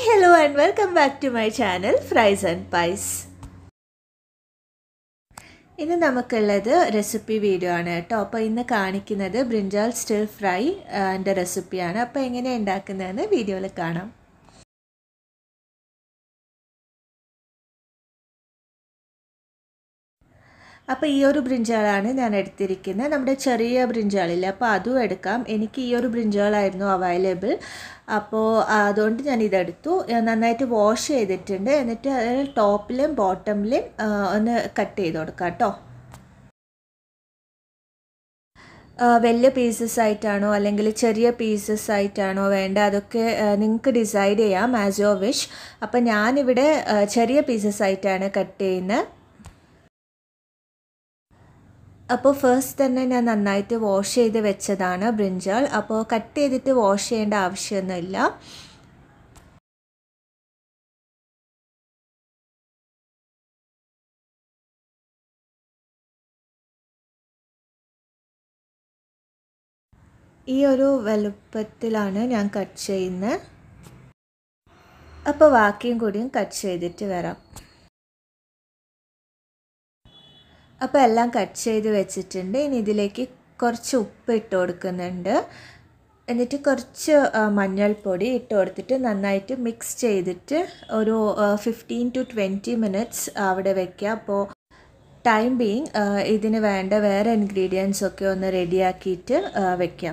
hello and welcome back to my channel fries and pies ഇന്ന് നമുക്കുള്ളത് recipe video ആണ് കേട്ടോ അപ്പോൾ ഇന്ന് കാണിക്കുന്നത് ബ്രിഞ്ചാൾ സ്റ്റിർ ഫ്രൈ എൻ്റെ റെസിപ്പിയാണ് അപ്പോൾ എങ്ങനെയാണ് ഉണ്ടാക്കുന്നതെന്ന് വീഡിയോയിൽ കാണാം അപ്പോൾ ഈ ഒരു ബ്രിഞ്ചാളാണ് ഞാൻ എടുത്തിരിക്കുന്നത് നമ്മുടെ ചെറിയ ബ്രിഞ്ചാളില്ല അപ്പോൾ അതും എടുക്കാം എനിക്ക് ഈ ഒരു ബ്രിഞ്ചാളായിരുന്നു അവൈലബിൾ അപ്പോൾ അതുകൊണ്ട് ഞാൻ ഇതെടുത്തു നന്നായിട്ട് വാഷ് ചെയ്തിട്ടുണ്ട് എന്നിട്ട് അതിൽ ടോപ്പിലും ബോട്ടമിലും ഒന്ന് കട്ട് ചെയ്ത് കൊടുക്കാം കേട്ടോ വലിയ പീസസ് ആയിട്ടാണോ അല്ലെങ്കിൽ ചെറിയ പീസസ് ആയിട്ടാണോ വേണ്ട അതൊക്കെ നിങ്ങൾക്ക് ഡിസൈഡ് ചെയ്യാം ആസ് യുവർ വിഷ് അപ്പോൾ ഞാനിവിടെ ചെറിയ പീസസ് ആയിട്ടാണ് കട്ട് ചെയ്യുന്നത് അപ്പോൾ ഫസ്റ്റ് തന്നെ ഞാൻ നന്നായിട്ട് വാഷ് ചെയ്ത് വെച്ചതാണ് ബ്രിഞ്ചാൾ അപ്പോൾ കട്ട് ചെയ്തിട്ട് വാഷ് ചെയ്യേണ്ട ആവശ്യമൊന്നുമില്ല ഈ ഒരു വലുപ്പത്തിലാണ് ഞാൻ കട്ട് ചെയ്യുന്നത് അപ്പോൾ ബാക്കിയും കൂടിയും കട്ട് ചെയ്തിട്ട് വരാം അപ്പോൾ എല്ലാം കട്ട് ചെയ്ത് വെച്ചിട്ടുണ്ട് ഇനി ഇതിലേക്ക് കുറച്ച് ഉപ്പ് ഇട്ട് കൊടുക്കുന്നുണ്ട് എന്നിട്ട് കുറച്ച് മഞ്ഞൾപ്പൊടി ഇട്ട് കൊടുത്തിട്ട് നന്നായിട്ട് മിക്സ് ചെയ്തിട്ട് ഒരു ഫിഫ്റ്റീൻ ടു ട്വൻറ്റി മിനിറ്റ്സ് അവിടെ വയ്ക്കുക അപ്പോൾ ടൈം ബീങ് ഇതിന് വേണ്ട വേറെ ഇൻഗ്രീഡിയൻസ് ഒക്കെ ഒന്ന് റെഡിയാക്കിയിട്ട് വെക്കാം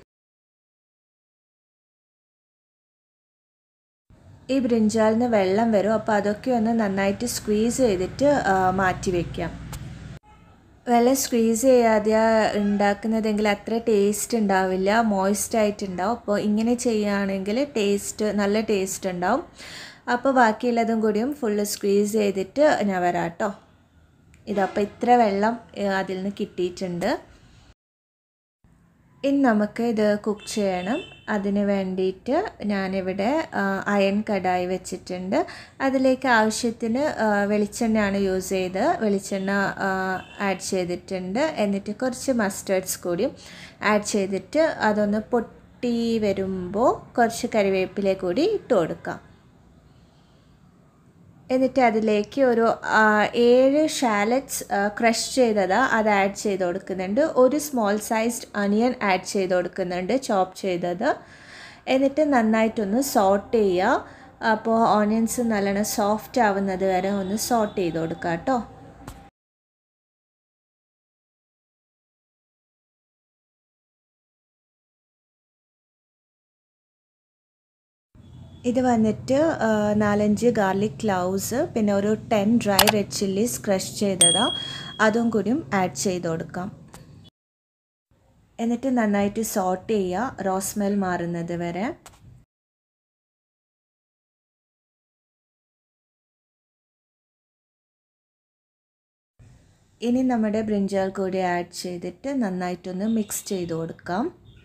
ഈ ബ്രിഞ്ചാലിന് വെള്ളം വരും അപ്പോൾ അതൊക്കെ ഒന്ന് നന്നായിട്ട് സ്ക്വീസ് ചെയ്തിട്ട് മാറ്റി വയ്ക്കാം വെള്ളം സ്ക്വീസ് ചെയ്യാതെ ഉണ്ടാക്കുന്നതെങ്കിൽ അത്ര ടേസ്റ്റ് ഉണ്ടാവില്ല മോയ്സ്റ്റ് ആയിട്ടുണ്ടാവും അപ്പോൾ ഇങ്ങനെ ചെയ്യുകയാണെങ്കിൽ ടേസ്റ്റ് നല്ല ടേസ്റ്റ് ഉണ്ടാവും അപ്പോൾ ബാക്കിയുള്ളതും കൂടിയും ഫുള്ള് സ്ക്വീസ് ചെയ്തിട്ട് ഞാൻ വരാം കേട്ടോ ഇതപ്പോൾ ഇത്ര വെള്ളം അതിൽ നിന്ന് കിട്ടിയിട്ടുണ്ട് ഇനി നമുക്ക് ഇത് കുക്ക് ചെയ്യണം അതിന് വേണ്ടിയിട്ട് ഞാനിവിടെ അയൺ കടായി വെച്ചിട്ടുണ്ട് അതിലേക്ക് ആവശ്യത്തിന് വെളിച്ചെണ്ണയാണ് യൂസ് ചെയ്ത് വെളിച്ചെണ്ണ ആഡ് ചെയ്തിട്ടുണ്ട് എന്നിട്ട് കുറച്ച് മസ്റ്റേർഡ്സ് കൂടിയും ആഡ് ചെയ്തിട്ട് അതൊന്ന് പൊട്ടി വരുമ്പോൾ കുറച്ച് കറിവേപ്പില കൂടി ഇട്ട് കൊടുക്കാം എന്നിട്ട് അതിലേക്ക് ഒരു ഏഴ് ഷാലറ്റ്സ് ക്രഷ് ചെയ്തത് അത് ആഡ് ചെയ്ത് കൊടുക്കുന്നുണ്ട് ഒരു സ്മോൾ സൈസ്ഡ് അണിയൻ ആഡ് ചെയ്ത് കൊടുക്കുന്നുണ്ട് ചോപ്പ് ചെയ്തത് എന്നിട്ട് നന്നായിട്ടൊന്ന് സോട്ട് ചെയ്യുക അപ്പോൾ ഓണിയൻസ് നല്ലോണം സോഫ്റ്റ് ആവുന്നത് വരെ ഒന്ന് സോട്ട് ചെയ്ത് കൊടുക്കുക കേട്ടോ ഇത് വന്നിട്ട് നാലഞ്ച് ഗാർലിക് ക്ലൗസ് പിന്നെ ഒരു ten dry red chillies crush ചെയ്തതാണ് അതും കൂടിയും ആഡ് ചെയ്ത് കൊടുക്കാം എന്നിട്ട് നന്നായിട്ട് സോട്ട് ചെയ്യുക റോസ്മെൽ മാറുന്നത് വരെ ഇനി നമ്മുടെ ബ്രിഞ്ചാൾ കൂടി ആഡ് ചെയ്തിട്ട് നന്നായിട്ടൊന്ന് മിക്സ് ചെയ്ത് കൊടുക്കാം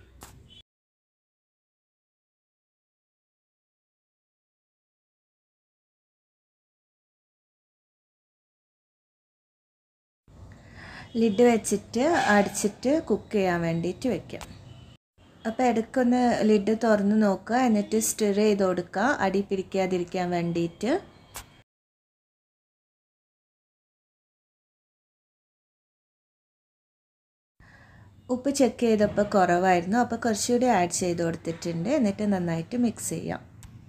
ലിഡ് വെച്ചിട്ട് അടിച്ചിട്ട് കുക്ക് ചെയ്യാൻ വേണ്ടിയിട്ട് വെക്കാം അപ്പോൾ ഇടയ്ക്കൊന്ന് ലിഡ് തുറന്ന് നോക്കുക എന്നിട്ട് സ്റ്റിർ ചെയ്ത് കൊടുക്കുക അടി പിടിക്കാതിരിക്കാൻ വേണ്ടിയിട്ട് ഉപ്പ് ചെക്ക് ചെയ്തപ്പോൾ കുറവായിരുന്നു അപ്പോൾ കുറച്ചുകൂടി ആഡ് ചെയ്ത് കൊടുത്തിട്ടുണ്ട് എന്നിട്ട് നന്നായിട്ട് മിക്സ് ചെയ്യാം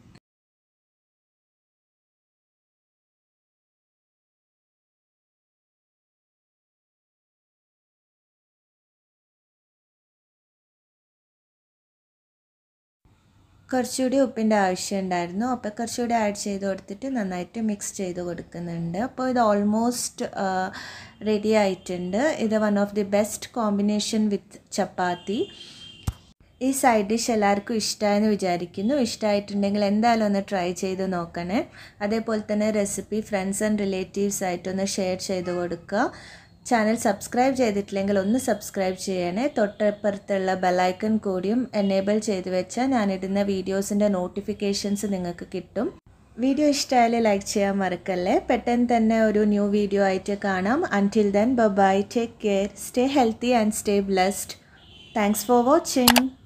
കുറച്ചുകൂടി ഉപ്പിൻ്റെ ആവശ്യം ഉണ്ടായിരുന്നു അപ്പോൾ കുറച്ചുകൂടി ആഡ് ചെയ്ത് കൊടുത്തിട്ട് നന്നായിട്ട് മിക്സ് ചെയ്ത് കൊടുക്കുന്നുണ്ട് അപ്പോൾ ഇത് ഓൾമോസ്റ്റ് റെഡി ആയിട്ടുണ്ട് ഇത് one of the best combination with chapati ഈ സൈഡ് ഡിഷ് എല്ലാവർക്കും ഇഷ്ടമായെന്ന് വിചാരിക്കുന്നു ഇഷ്ടമായിട്ടുണ്ടെങ്കിൽ എന്തായാലും ഒന്ന് ട്രൈ ചെയ്ത് നോക്കണേ അതേപോലെ തന്നെ റെസിപ്പി ഫ്രണ്ട്സ് ആൻഡ് റിലേറ്റീവ്സ് ആയിട്ടൊന്ന് ഷെയർ ചെയ്ത് കൊടുക്കുക ചാനൽ സബ്സ്ക്രൈബ് ചെയ്തിട്ടില്ലെങ്കിൽ ഒന്ന് സബ്സ്ക്രൈബ് ചെയ്യണേ തൊട്ടപ്പുറത്തുള്ള ബെലൈക്കൺ കൂടിയും എനേബിൾ ചെയ്ത് വെച്ചാൽ ഞാനിടുന്ന വീഡിയോസിൻ്റെ നോട്ടിഫിക്കേഷൻസ് നിങ്ങൾക്ക് കിട്ടും വീഡിയോ ഇഷ്ടമായാലും ലൈക്ക് ചെയ്യാൻ മറക്കല്ലേ പെട്ടെന്ന് തന്നെ ഒരു ന്യൂ വീഡിയോ ആയിട്ട് കാണാം until then bye take care stay healthy and stay blessed thanks for watching